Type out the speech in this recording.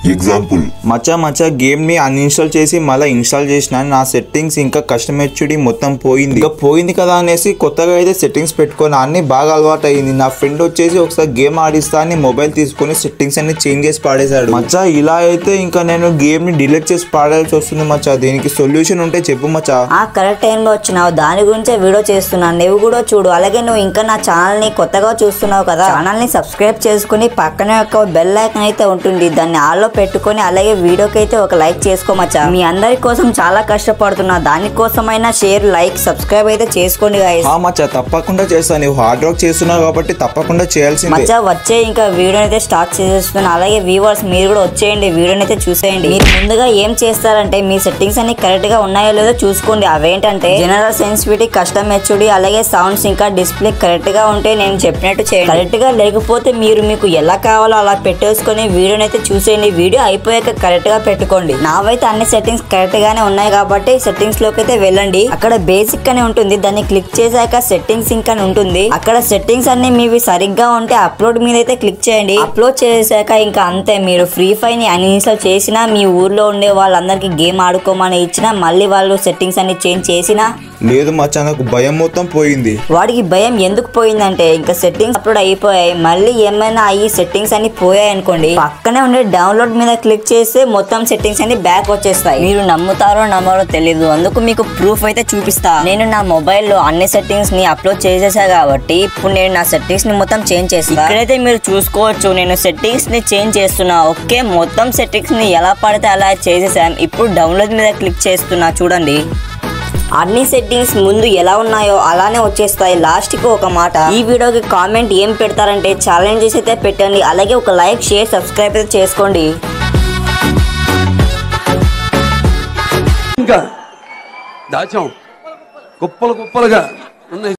Example మచ్చా మచ్చా game ని అన్ఇన్స్టాల్ చేసి మళ్ళీ ఇన్స్టాల్ చేసిన నా సెట్టింగ్స్ ఇంకా కస్టమ్ హెచ్డి మొత్తం పోయింది ఇంకా పోయింది కదా అనేసి కొత్తగా అయితే సెట్టింగ్స్ పెట్టుకొని అన్ని బాగా అలవాటు అయింది నా ఫ్రెండ్ వచ్చేసి ఒకసారి గేమ్ ఆడిస్తా అని మొబైల్ తీసుకొని సెట్టింగ్స్ అన్ని చేంజ్ చేసి పాడేశాడు మచ్చా ఇలా అయితే ఇంకా నేను గేమ్ ని డిలీట్ చేసి పాడాల్సి వస్తుంది మచ్చా దీనికి సొల్యూషన్ ఉంటే చెప్పు మచ్చా ఆ కరెక్ట్ టైంలో వచ్చినావు దాని గురించే వీడియో చేస్తున్నాను నువ్వు కూడా చూడు అలాగే నువ్వు ఇంకా నా ఛానల్ ని కొత్తగా చూస్తున్నావు కదా ఛానల్ ని సబ్స్క్రైబ్ చేసుకుని పక్కనే ఒక బెల్ ఐకాన్ అయితే ఉంటుంది దాన్ని ఆల్లో పెట్టుకొని అలాగే వీడియోకి అయితే ఒక లైక్ చేసుకోమచ్చా మీ అందరి కోసం చాలా కష్టపడుతున్నా దానికోసమైనా షేర్ లైక్ సబ్స్క్రైబ్ అయితే చేసుకోండి guys. ఆ మచ్చా తప్పకుండా చేస్తాను నువ్వు హార్డ్ వర్క్ చేస్తున్నావు కాబట్టి తప్పకుండా చేయాల్సిందే మచ్చా వచ్చే ఇంకా వీడియో అయితే స్టార్ట్ చేసేస్తున్నా అలాగే వ్యూవర్స్ మీరు కూడా వచ్చేయండి వీడియోని అయితే చూసేయండి మీరు ముందుగా ఏం చేస్తారంటే మీ సెట్టింగ్స్ అన్ని కరెక్ట్ గా ఉన్నాయో లేదో చూసుకోండి అవేంటంటే జనరల్ సెన్సిటివిటీ కస్టమ్ హెచ్డి అలాగే సౌండ్స్ ఇంకా డిస్ప్లే కరెక్ట్ గా ఉంటే నేను చెప్పినట్టు చేయండి కరెక్ట్ గా లేకపోతే మీరు మీకు ఎలా కావాలో అలా పెట్టేసుకొని వీడియోని అయితే చూసేయండి వీడియో అయిపోయాక కరెక్ట్ గా పెట్టుకోండి నావైతే అన్ని సెట్టింగ్స్ కరెక్ట్ గానే ఉన్నాయి కాబట్టి సెట్టింగ్స్ లోకి అయితే వెళ్ళండి అక్కడ బేసిక్ అని ఉంటుంది దాన్ని క్లిక్ చేశాక సెట్టింగ్స్ ఇంకా అని ఉంటుంది అక్కడ సెట్టింగ్స్ అన్ని మీవి సరిగ్గా ఉంటే అప్లోడ్ మీద అయితే క్లిక్ చేయండి అప్లోడ్ చేశాక ఇంకా అంతే మీరు ఫ్రీ ఫైర్ ని అన్ఇన్స్టాల్ చేసినా మీ ఊర్లో ఉండే వాళ్ళందరికీ గేమ్ ఆడుకోమని ఇచ్చినా మళ్ళీ వాళ్ళు సెట్టింగ్స్ అన్ని చేంజ్ చేసినా లేదు మచ్చా నాకు భయం మొత్తం పోయింది వాడికి భయం ఎందుకు పోయిందంటే ఇంకా సెట్టింగ్స్ అప్లోడ్ అయిపోయాయి మళ్ళీ ఏమైనా అయ్యి సెట్టింగ్స్ అన్ని పోయాయి అనుకోండి పక్కనే ఉండే డౌన్లోడ్ మీద క్లిక్ చేస్తే మొత్తం సెట్టింగ్స్ అన్ని బ్యాక్ వచ్చేస్తాయి మీరు నమ్ముతారో నమ్మరో తెలియదు అందుకు మీకు ప్రూఫ్ అయితే చూపిస్తా నేను నా మొబైల్లో అన్ని సెట్టింగ్స్ ని అప్లోడ్ చేసేసా కాబట్టి ఇప్పుడు నేను నా సెట్టింగ్స్ ని మొత్తం చేంజ్ చేస్తా ఇక్కడైతే మీరు చూసుకోవచ్చు నేను సెట్టింగ్స్ ని చేంజ్ చేస్తున్నా ఓకే మొత్తం సెట్టింగ్స్ ని ఎలా పడితే అలా చేసేసాం ఇప్పుడు డౌన్లోడ్ మీద క్లిక్ చేస్తున్నా చూడండి అన్ని సెట్టింగ్స్ ముందు ఎలా ఉన్నాయో అలానే వచ్చేస్తాయి లాస్ట్ కి ఒక మాట ఈ వీడియోకి కామెంట్ ఏం పెడతారంటే ఛాలెంజెస్ అయితే పెట్టండి అలాగే ఒక లైక్ షేర్ సబ్స్క్రైబ్ అయితే చేసుకోండి ఇంకా దాచాం కుప్పలు కుప్పలుగా ఉన్నాయి